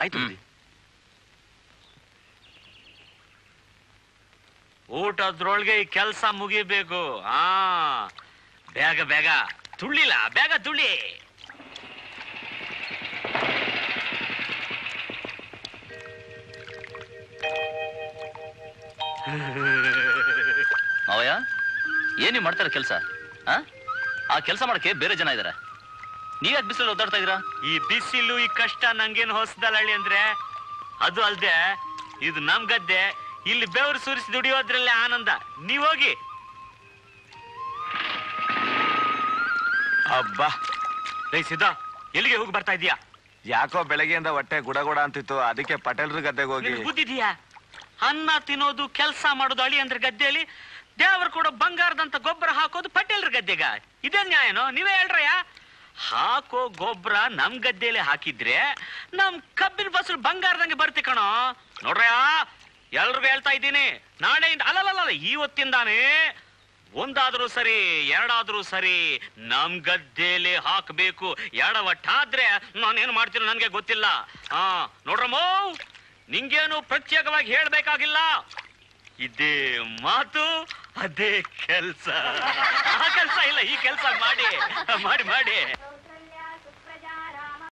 ಆಯ್ತು ಹ್ಮ್. ಬುದ್ಧಿ ಊಟದ್ರೊಳಗೆ ಈ ಕೆಲಸ ಮುಗಿಬೇಕು ಆ ಬೇಗ ಬೇಗ ತುಳ್ಳಿಲ್ಲ ಬೇಗ ತುಳ್ಳಿ ಮಾವಯ್ಯ ಏನ್ ನೀವು ಮಾಡ್ತಾರ ಕೆಲಸ ಆ ಆ ಕೆಲಸ ಮಾಡಕ್ಕೆ ಬೇರೆ ಜನ ಇದಾರೆ ನೀವ್ಯಾಕೆ ಬಿಸಿಲಲ್ಲಿ ಒದ್ದಾಡ್ತಾ ಇದೀರಾ ಈ ಬಿಸಿಲು ಈ ಕಷ್ಟ ನಂಗೇನು ಹೊಸದಲ್ಲಳ್ಳಿ ಅಂದ್ರೆ ಅದು ಅಲ್ದೆ ಇದು ನಮ್ ಗದ್ದೆ ಇಲ್ಲಿ ಬೆವರು ಸುರಿಸಿ ದುಡಿಯೋದ್ರಲ್ಲೇ ಆನಂದ ನೀವ್ ಹೋಗಿ ಅಬ್ಬಾ ರೈ ಸಿದ್ಧ ಎಲ್ಲಿಗೆ ಹೋಗಿ ಬರ್ತಾ ಇದೀಯಾ ಯಾಕೋ ಬೆಳಗ್ಗೆಯಿಂದ ಹೊಟ್ಟೆ ಗುಡ ಗುಡ ಅಂತಿತ್ತು ಅದಕ್ಕೆ ಪಟೇಲ್ರ ಗದ್ದೆಗೆ ಹೋಗಿ ನಿನಗೆ ಬುದ್ಧಿದ್ಯಾ ಅನ್ನ ತಿನ್ನೋದು ಕೆಲಸ ಮಾಡೋದು ಅಳಿ ಅಂದ್ರೆ ಗದ್ದೆಯಲ್ಲಿ ದೇವರು ಕೂಡ ಬಂಗಾರದಂತ ಗೊಬ್ಬರ ಹಾಕೋದು ಪಟೇಲ್ರ ಗದ್ದೆಗ ಇದೇ ನ್ಯಾಯನೋ ನೀವೇ ಹೇಳ್ರಯ್ಯ ಹಾಕೋ ಗೊಬ್ಬರ ನಮ್ ಗದ್ದೆಯಲ್ಲಿ ಹಾಕಿದ್ರೆ ನಮ್ ಕಬ್ಬಿನ ಫಸಲು ಬಂಗಾರದಂಗೆ ಬರ್ತಿ ಕಣೋ ನೋಡ್ರಯ್ಯ ಎಲ್ರಿಗೂ ಹೇಳ್ತಾ ಇದ್ದೀನಿ ನಾಳೆಯಿಂದ ಅಲ್ಲಲ್ಲ ಇವತ್ತಿಂದಾನೇ ಒಂದಾದ್ರೂ ಸರಿ ಎರಡಾದ್ರೂ ಸರಿ ನಮ್ ಗದ್ದೆಯಲ್ಲಿ ಹಾಕ್ಬೇಕು ಎಡವಟ್ಟಾದ್ರೆ ನಾನೇನು ಮಾಡ್ತೀನೋ ನನ್ಗೆ ಗೊತ್ತಿಲ್ಲ ಹಾ ನೋಡ್ರಮ್ಮ ನಿಂಗೇನು ಪ್ರತ್ಯೇಕವಾಗಿ ಹೇಳ್ಬೇಕಾಗಿಲ್ಲ ಇದೇ ಮಾತು ಅದೇ ಕೆಲ್ಸ ಆ ಕೆಲ್ಸ ಇಲ್ಲ ಈ ಕೆಲ್ಸ ಮಾಡಿ ಮಾಡಿ ಮಾಡಿ